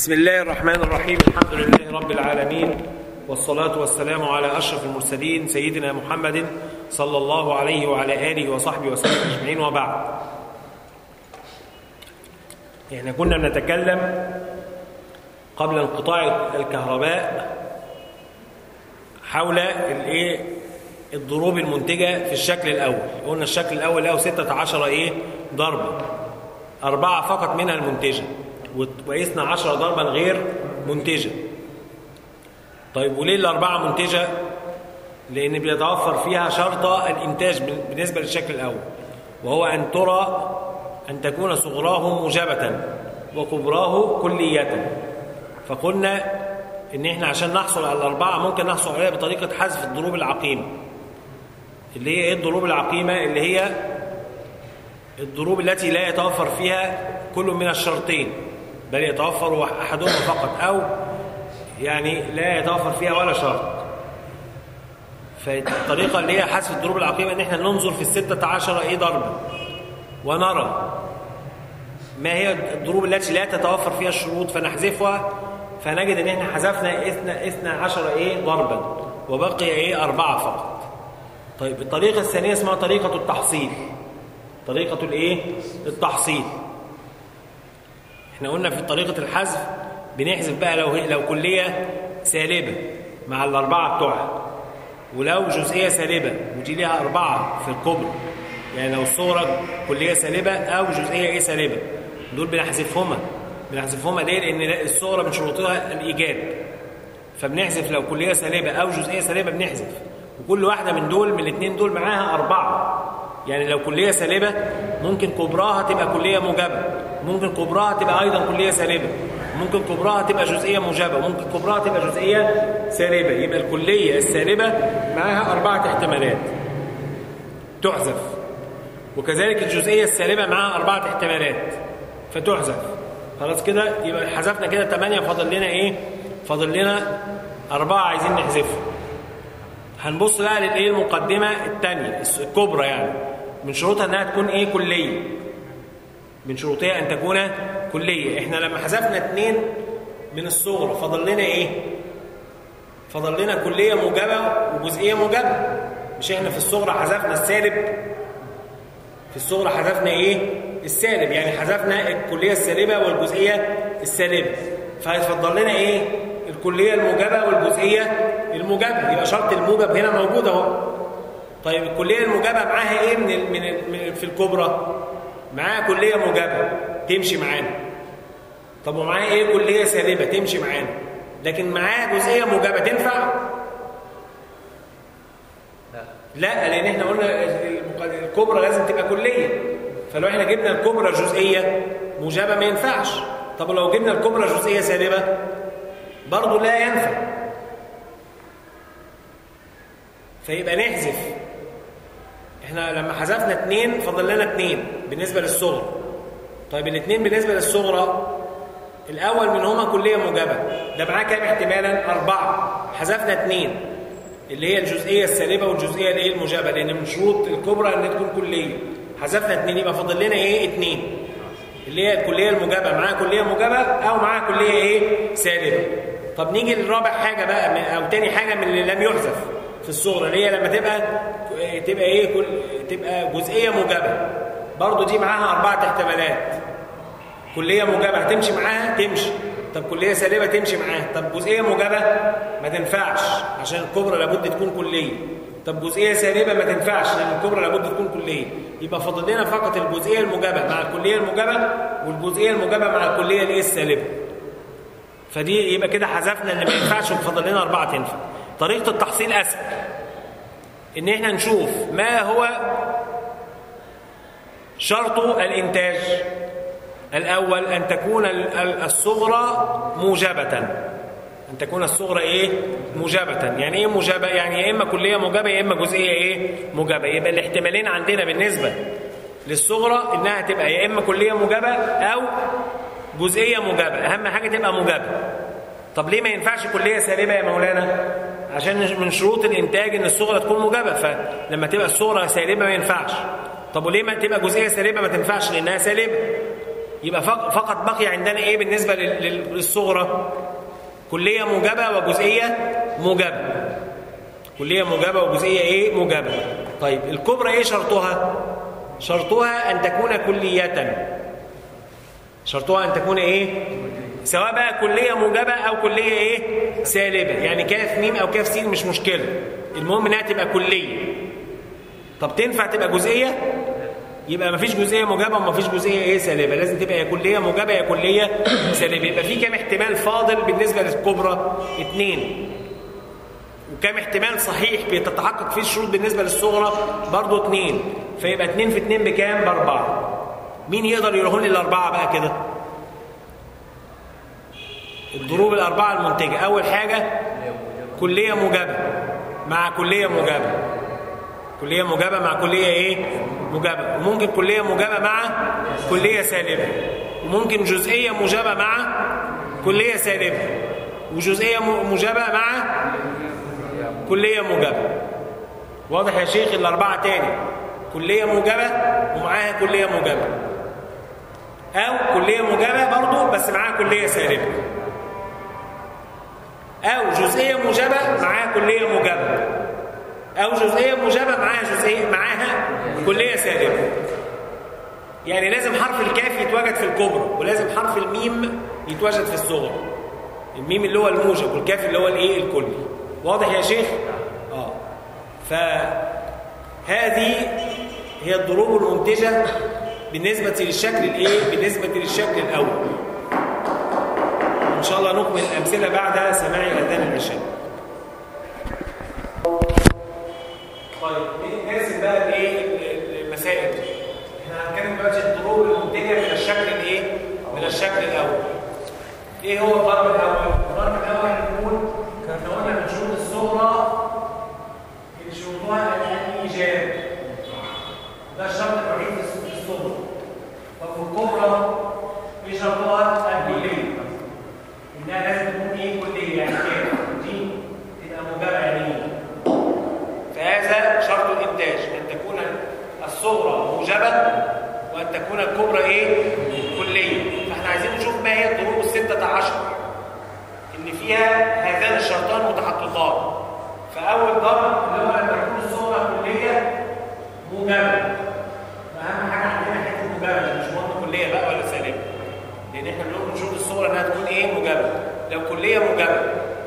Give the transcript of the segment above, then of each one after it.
بسم الله الرحمن الرحيم الحمد لله رب العالمين والصلاة والسلام على أشرف المرسلين سيدنا محمد صلى الله عليه وعلى آله وصحبه وسلم أجمعين وبعد احنا كنا نتكلم قبل انقطاع الكهرباء حول الايه الضروب المنتجة في الشكل الأول قلنا الشكل الأول له 16 إيه ضربة أربعة فقط منها المنتجة وقسنا 10 ضربا غير منتجة طيب وليه الأربعة منتجة؟ لأن بيتوفر فيها شرط الإنتاج بالنسبة للشكل الأول وهو أن ترى أن تكون صغراه موجبة وكبراه كلية فقلنا إن إحنا عشان نحصل على الأربعة ممكن نحصل عليها بطريقة حذف الضروب العقيمة اللي هي إيه الضروب العقيمة اللي هي الضروب التي لا يتوفر فيها كل من الشرطين بل يتوفر أحدهما فقط أو يعني لا يتوفر فيها ولا شرط فالطريقة اللي هي حذف الضروب العقيمة إن إحنا ننظر في الستة عشر إيه ضربة ونرى ما هي الضروب التي لا تتوفر فيها الشروط فنحذفها فنجد إن إحنا حذفنا إثنى, إثنى عشر إيه ضربا وبقي إيه أربعة فقط طيب الطريقة الثانية اسمها طريقة التحصيل طريقة الإيه؟ التحصيل احنا قلنا في طريقة الحذف بنحذف بقى لو لو كلية سالبة مع الأربعة بتوعها ولو جزئية سالبة ودي ليها أربعة في الكبرى يعني لو الصورة كلية سالبة أو جزئية إيه سالبة دول بنحذفهما بنحذفهما ليه؟ لأن الصورة من شروطها الإيجاب فبنحذف لو كلية سالبة أو جزئية سالبة بنحذف وكل واحدة من دول من الاثنين دول معاها أربعة يعني لو كلية سالبة ممكن كبراها تبقى كلية موجبة ممكن كبراها تبقى أيضا كلية سالبة ممكن كبراها تبقى جزئية موجبة ممكن كبراها تبقى جزئية سالبة يبقى الكلية السالبة معاها أربعة احتمالات تحذف وكذلك الجزئية السالبة معاها أربعة احتمالات فتحذف خلاص كده يبقى حذفنا كده ثمانية فاضل لنا إيه؟ فاضل لنا أربعة عايزين نحذفهم هنبص بقى للايه المقدمه الثانيه الكبرى يعني من شروطها انها تكون ايه كليه من شروطها ان تكون كليه احنا لما حذفنا اثنين من الصغرى فضل لنا ايه فضل لنا كليه موجبه وجزئيه موجبه مش احنا في الصغرى حذفنا السالب في الصغرى حذفنا ايه السالب يعني حذفنا الكليه السالبه والجزئيه السالبه فهيتفضل لنا ايه الكليه الموجبه والجزئيه الموجبه يبقى شرط الموجب هنا موجود اهو طيب الكليه الموجبه معاها ايه من ال من, ال من ال في الكبرى معاها كليه موجبه تمشي معانا طب ومعاها ايه كليه سالبه تمشي معانا لكن معاها جزئيه موجبه تنفع لا لان احنا قلنا الكبرى لازم تبقى كليه فلو احنا جبنا الكبرى جزئيه موجبه ما ينفعش طب لو جبنا الكبرى جزئيه سالبه برضه لا ينفع فيبقى نحذف احنا لما حذفنا اثنين فضل لنا اثنين بالنسبه للصغرى طيب الاثنين بالنسبه للصغرى الاول منهما كليه موجبه ده معاه كام احتمالا اربعه حذفنا اثنين اللي هي الجزئيه السالبه والجزئيه الايه الموجبه لان من شروط الكبرى ان تكون كليه حذفنا اثنين يبقى فاضل لنا ايه اثنين اللي هي الكليه الموجبه معاها كليه موجبه او معاها كليه ايه سالبه طب نيجي للرابع حاجه بقى او تاني حاجه من اللي لم يحذف في الصغرى اللي هي لما تبقى تبقى ايه كل تبقى جزئيه موجبه برضو دي معاها اربعه احتمالات كليه موجبه هتمشي معاها تمشي طب كليه سالبه تمشي معاها طب جزئيه موجبه ما تنفعش عشان الكبرى لابد تكون كليه طب جزئيه سالبه ما تنفعش لان الكبرى لابد تكون كليه يبقى فاضل لنا فقط الجزئيه الموجبه مع الكليه الموجبه والجزئيه الموجبه مع الكليه الايه السالبه فدي يبقى كده حذفنا اللي ما ينفعش وفضل لنا اربعه تنفع طريقه التحصيل اسهل ان احنا نشوف ما هو شرط الانتاج الاول ان تكون الصغرى موجبه ان تكون الصغرى ايه موجبه يعني ايه موجبه يعني يا اما كليه موجبه يا اما جزئيه ايه موجبه يبقى الاحتمالين عندنا بالنسبه للصغرى انها تبقى يا اما كليه موجبه او جزئيه موجبه اهم حاجه تبقى موجبه طب ليه ما ينفعش كليه سالبه يا مولانا عشان من شروط الانتاج ان الصغرى تكون موجبه فلما تبقى الصغرى سالبه ما ينفعش طب وليه ما تبقى جزئيه سالبه ما تنفعش لانها سالبه يبقى فقط بقي عندنا ايه بالنسبه للصغرى كليه موجبه وجزئيه موجبه كليه موجبه وجزئيه ايه موجبه طيب الكبرى ايه شرطها شرطها ان تكون كليه شرطها ان تكون ايه سواء بقى كليه موجبه او كليه ايه سالبه يعني كاف ميم او كاف سين مش مشكله المهم انها تبقى كليه طب تنفع تبقى جزئيه يبقى مفيش جزئيه موجبه ومفيش جزئيه ايه سالبه لازم تبقى يا كليه موجبه يا كليه سالبه يبقى في كام احتمال فاضل بالنسبه للكبرى اثنين وكام احتمال صحيح بتتحقق فيه الشروط بالنسبه للصغرى برضه اثنين فيبقى اثنين في اثنين بكام باربعه مين يقدر يروحوا لي الاربعه بقى كده الضروب الاربعه المنتجه اول حاجه كليه موجبه مع كليه موجبه كليه موجبه مع كليه ايه موجبه وممكن كليه موجبه مع كليه سالبه وممكن جزئيه موجبه مع كليه سالبه وجزئيه موجبه مع كليه موجبه واضح يا شيخ الاربعه تاني كليه موجبه ومعاها كليه موجبه او كليه موجبه برضه بس معاها كليه سالبه او جزئيه موجبه معاها كليه موجبه او جزئيه موجبه معاها جزئيه معاها كليه سالبه يعني لازم حرف الكاف يتواجد في الكبرى ولازم حرف الميم يتواجد في الصغرى الميم اللي هو الموجب والكاف اللي هو الايه الكلي واضح يا شيخ اه فهذه هي الضروب المنتجه بالنسبه للشكل الايه بالنسبه للشكل الاول ان شاء الله نكمل الامثله بعد سماع اذان العشاء طيب نرسم بقى الايه المسائل احنا هنتكلم دلوقتي الضروب المنتجه من الشكل الايه من الشكل الاول ايه هو الضرب الاول الضرب الاول نقول احنا قلنا من شروط الصغرى من شروطها الايجاب ده الشرط الوحيد في الصغرى وفي الكبرى في شرطها الكليه انها لازم تكون ايه كليه يعني كده دي تبقى موجبه يعني فهذا شرط الانتاج ان تكون الصغرى موجبه وان تكون الكبرى ايه كليه فاحنا عايزين نشوف ما هي الضروب الستة عشر اللي فيها هذان الشرطان متحققان فاول ضرب اللي هو ان تكون الصغرى كليه موجبه واهم حاجه عندنا حته موجبه مش مهم كليه بقى ولا سالبه لان احنا بنقول نشوف الصغرى انها تكون ايه موجبه لو كليه موجبه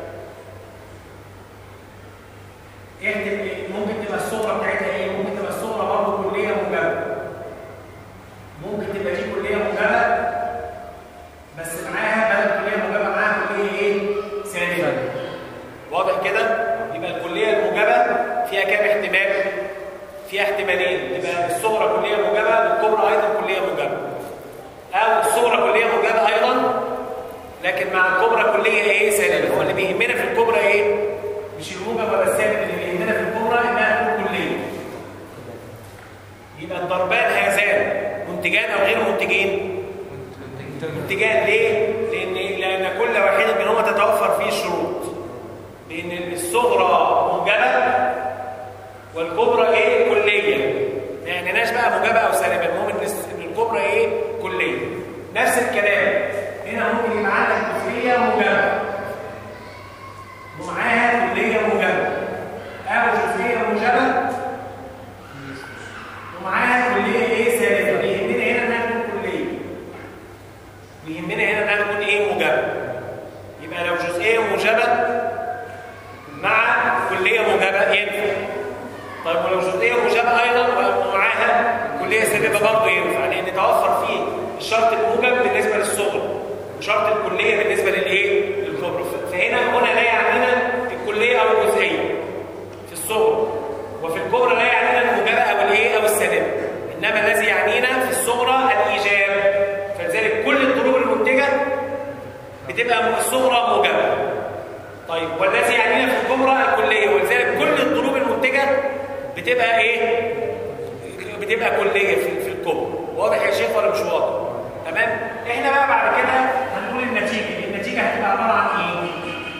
ممكن تبقى الصغرى بتاعتها ايه ممكن تبقى الصغرى برضه كليه موجبه ممكن تبقى دي كليه موجبه بس معاها بدل كليه موجبه معاها كليه ايه سالبه واضح كده يبقى الكليه الموجبه فيها كام احتمال فيها احتمالين تبقى الصغرى كليه موجبه والكبرى ايضا كليه موجبه او الصغرى كليه موجبه ايضا لكن مع الكبرى كليه ايه سالبه هو اللي بيهمنا في الكبرى ايه مش الموجب ولا السالب اللي بيهمنا في الكبرى انها تكون كليه يبقى الضربان هذان منتجان او غير منتجين منتجان ليه لان لان كل واحد منهما تتوفر فيه الشروط لان الصغرى موجبه والكبرى ايه كليه ما يعنيناش بقى موجبه او سالبه المهم ان الكبرى ايه كليه نفس الكلام هنا ممكن يبقى عندك جزئيه موجبه ومعاها كليه موجبه او جزئيه موجبه ومعاها كليه ايه سالبه بيهمنا هنا انها تكون كليه بيهمنا هنا انها تكون ايه موجبه يبقى لو جزئيه موجبه مع كليه موجبه ينفع طيب ولو جزئيه موجبه ايضا ومعاها كليه سالبه برضه ينفع لان توفر فيه الشرط الموجب بالنسبه للصغرى وشرط الكليه بالنسبه للايه للكبرى فهنا هنا لا يعنينا الكليه او الجزئيه في الصغرى وفي الكبرى لا يعنينا الموجبه او الايه او السالبه انما الذي يعنينا في الصغرى الايجاب فلذلك كل الضروب المنتجه بتبقى الصغرى موجبه طيب والذي يعنينا في الكبرى الكليه ولذلك كل الضروب المنتجه بتبقى ايه بتبقى كليه في, في الكبرى واضح يا شيخ ولا مش واضح تمام احنا بقى بعد كده هنقول النتيجه النتيجه هتبقى عباره عن ايه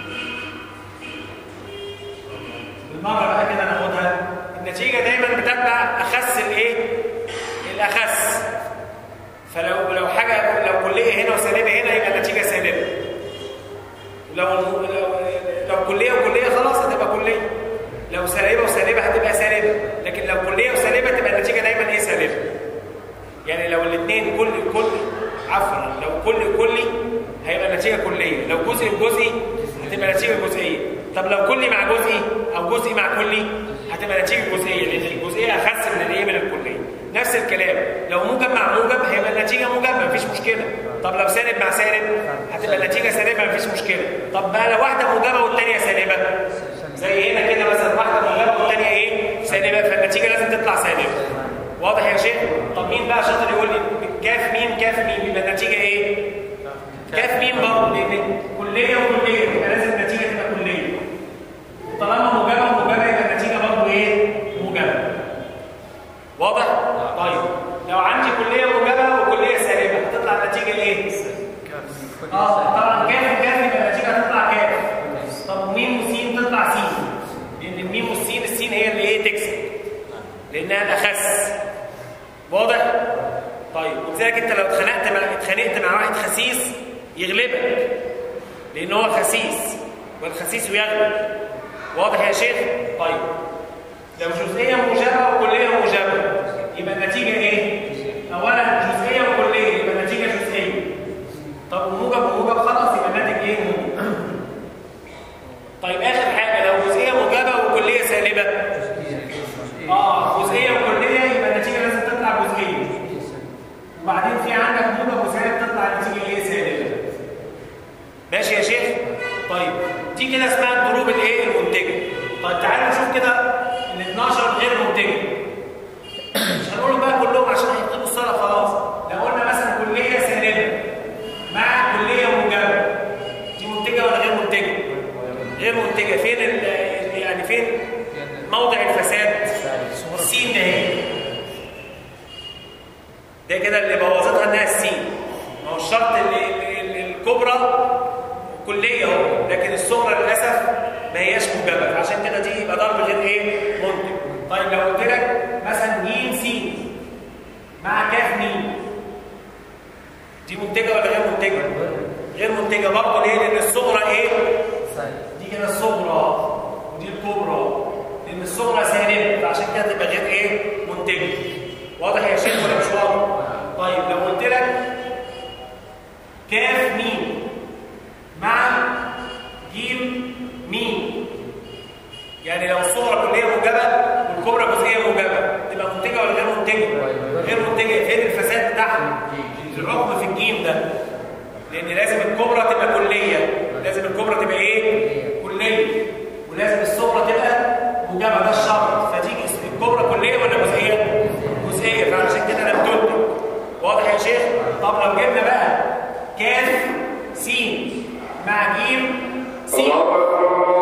بالمره بقى كده ناخدها النتيجه دايما بتتبع اخس الايه الاخس فلو لو حاجه حاجه لو كليه هنا وسالبه هنا يبقى النتيجه سالبه لو لو لو كليه وكليه خلاص هتبقى كليه لو سالبه وسالبه هتبقى سالبه لكن لو كليه وسالبه تبقى النتيجه دايما ايه سالبه يعني لو الاثنين كل كل عفوا لو كل كلي هيبقى النتيجه كليه لو جزء وجزئي هتبقى نتيجه جزئيه طب لو كلي مع جزئي او جزئي مع كلي هتبقى نتيجه جزئيه لان الجزئيه اخس من الايه من الكليه نفس الكلام لو موجب مع موجب هيبقى النتيجه موجبه مفيش مشكله طب لو سالب مع سالب هتبقى النتيجه سالبه مفيش مشكله طب بقى لو واحده موجبه والثانيه سالبه زي هنا كده مثلا واحده موجبه والثانيه ايه سالبه فالنتيجه لازم تطلع سالبه واضح يا شيخ طب مين بقى شاطر يقول لي كاف ميم كاف ميم يبقى النتيجه ايه كاف ميم برضه لان كليه وكليه يبقى لازم النتيجه تبقى كليه طالما موجبه وموجبه يبقى النتيجه برضه ايه موجبه واضح طيب لو عندي كليه موجبه وكليه سالبه هتطلع النتيجه ايه اه طبعا كاف وكاف يبقى النتيجه هتطلع كاف طب ميم وسين تطلع سين لان الميم والسين السين هي اللي ايه تكسب لانها الاخس واضح طيب ولذلك انت لو اتخانقت مع اتخانقت مع واحد خسيس يغلبك لان هو خسيس والخسيس يغلب واضح يا شيخ طيب لو جزئيه موجبه وكليه موجبه يبقى النتيجه ايه اولا جزئيه وكليه يبقى النتيجه جزئيه طب موجب وموجب خلاص يبقى الناتج ايه موجب طيب اخر حاجه لو جزئيه موجبه وكليه سالبه اه جزئيه وكليه يبقى النتيجه لازم تطلع جزئيه وبعدين في عندك موجب وسالب تطلع النتيجه ايه سالبه ماشي يا شيخ طيب دي كده اسمها الضروب الايه المنتجه طيب تعالوا نشوف كده ال 12 غير منتجه مش هنقولهم بقى كلهم عشان هيطلبوا الصلاه خلاص لو قلنا مثلا كليه سالبه مع كليه موجبه دي منتجه ولا غير منتجه غير منتجه فين ال يعني فين موضع الفساد السين ده هي ده كده اللي بوظتها انها السين ما هو الشرط اللي اللي الكبرى كليه اهو لكن الصغرى للاسف ما هياش موجبه فعشان كده دي يبقى ضرب غير ايه منتج طيب لو قلت لك مثلا ج س مع كاف ميم دي منتجه ولا غير منتجه غير منتجه برضه ليه لان الصغرى ايه دي كده الصغرى ودي الكبرى لان الصغرى سالبه فعشان كده تبقى غير ايه منتجه واضح يا شيخ ولا مش واضح طيب لو قلت لك كاف ميم مع جيم ميم يعني لو الصغرى كليه موجبه والكبرى جزئيه موجبه تبقى منتجه ولا غير منتجه غير منتجه فين الفساد بتاعها العقم في الجيم ده لان لازم الكبرى تبقى كليه لازم الكبرى تبقى ايه كليه ولازم الصغرى تبقى موجبه ده الشرط فتيجي الكبرى كليه ولا جزئيه جزئيه فعشان كده لم تنتج واضح يا شيخ طب لو جبنا بقى كاف س مع ج س